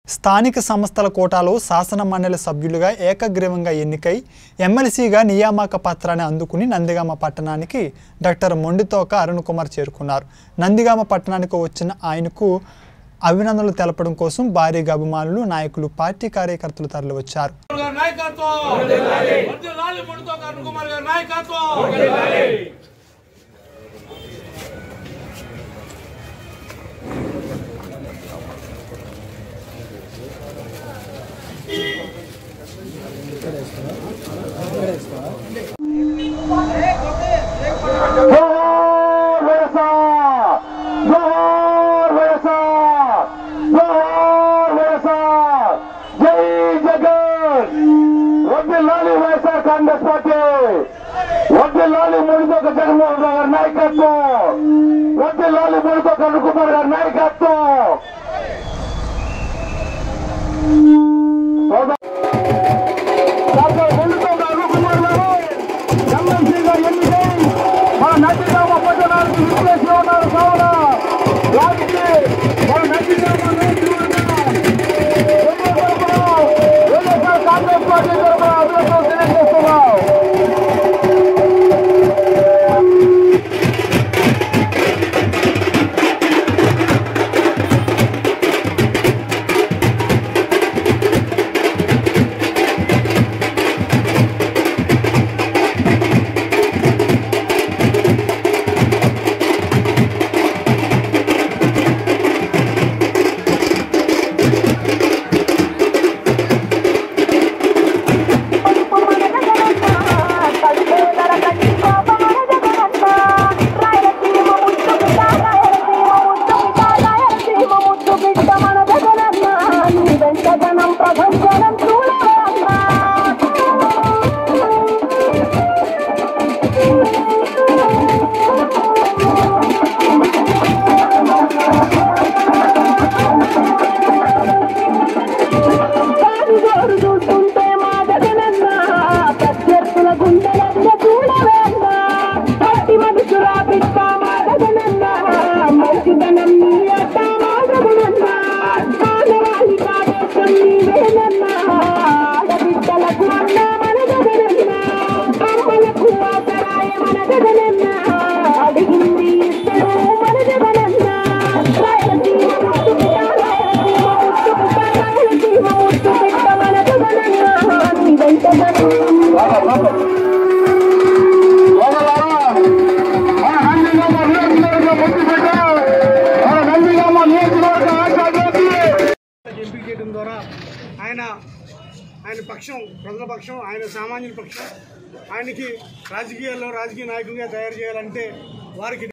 స్థానిక సంస్థల కోటాలో శాసన మండలి సభ్యులుగా ఏకగ్రీవంగా ఎన్నికై ఎమ్మెల్సీగా నియామక పత్రాన్ని అందుకుని నందిగామ పట్టణానికి డాక్టర్ మొండితోక అరుణ్ కుమార్ చేరుకున్నారు నందిగామ పట్టణానికి వచ్చిన ఆయనకు అభినందనలు తెలపడం కోసం భారీగా అభిమానులు నాయకులు పార్టీ కార్యకర్తలు తరలివచ్చారు గారి నాయకత్వం వర్ధిల్లాలి ముడితో అరుణ్ కుమార్ గారి నాయకత్వం జోహార్ వైఎస్ఆర్ జోహార్ వైఎస్ఆర్ జోహార్ వైఎస్ఆర్ జై జగన్ వడ్డిల్లాలి వైఎస్ఆర్ కాంగ్రెస్ పార్టీ వడ్డిల్లాలి ముడిదొక జగన్మోహన్ రావు గారి నాయకత్వం వడ్డిల్లాలి ముడిదొక అరుణ్ కుమార్ గారి నాయకత్వం డాక్టర్ ముడిదొక అరుణ్ కుమార్ గారు ఎమ్మెల్సీగా ఎన్నికై మన నదిగామ పట్టణానికి విశ్లేషణ ఉన్నారు కావున వారికి మన నదిగామ వైఎస్ఆర్ కాంగ్రెస్ పార్టీ తరఫున అభినందనలు తెలియజేస్తున్నాం ప్రపంచం చూడాలన్నా కారుగోరు చూస్తుంటే మా గగనన్నా ప్రత్యర్థుల గుండెలన్న చూడవేన్నా పట్టి మనుషుల బిడ్డ మా గగనన్నా మంచిదనం నీ అట్ట మా గగనన్నా మానవాళి కావేశం నీవేనన్నా ఆడబిడ్డలకు అన్న మన గగనన్నా అమ్మలకు ఆసరాయ మన గగనన్నా అడిగింది ఇద్దరు మన జగనన్నా రాయలసీమ ముట్టు బిడ్డ రాయలసీమ ముట్టు బిడ్డ రాయలసీమ ముట్టు బిడ్డ మన జగనన్నా నీ వెంట ఎంపిక చేయడం ద్వారా ఆయన ఆయన పక్షం ప్రజల పక్షం ఆయన సామాన్యుల పక్షం ఆయనకి రాజకీయాల్లో రాజకీయ నాయకుడిగా తయారు చేయాలంటే వారికి